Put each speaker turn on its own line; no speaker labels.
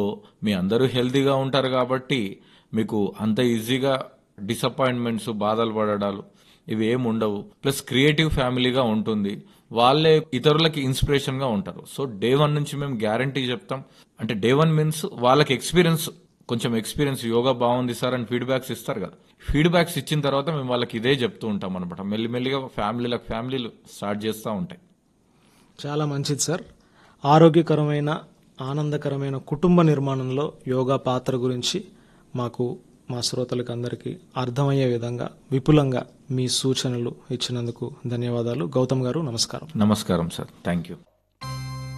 మీ అందరూ హెల్తీగా ఉంటారు కాబట్టి మీకు అంత ఈజీగా డిసప్పాయింట్మెంట్స్ బాధలు పడడాలు ఇవి ఏమి ఉండవు ప్లస్ క్రియేటివ్ ఫ్యామిలీగా ఉంటుంది వాళ్ళే ఇతరులకి ఇన్స్పిరేషన్గా ఉంటారు సో డే వన్ నుంచి మేము గ్యారంటీ చెప్తాం అంటే డే వన్ మీన్స్ వాళ్ళకి ఎక్స్పీరియన్స్ కొంచెం ఎక్స్పీరియన్స్ యోగా బాగుంది సార్ అని ఫీడ్బ్యాక్స్ ఇస్తారు కదా ఫీడ్బ్యాక్స్ ఇచ్చిన తర్వాత మేము వాళ్ళకి ఇదే చెప్తూ ఉంటాం అనమాట మెల్లిమెల్లిగా ఫ్యామిలీలకు ఫ్యామిలీలు స్టార్ట్ చేస్తూ ఉంటాయి
చాలా మంచిది సార్ ఆరోగ్యకరమైన ఆనందకరమైన కుటుంబ నిర్మాణంలో యోగా పాత్ర గురించి మాకు మా శ్రోతలకు అందరికీ అర్థమయ్యే విధంగా విపులంగా మీ సూచనలు ఇచ్చినందుకు ధన్యవాదాలు గౌతమ్ గారు నమస్కారం
నమస్కారం సార్ థ్యాంక్ యూ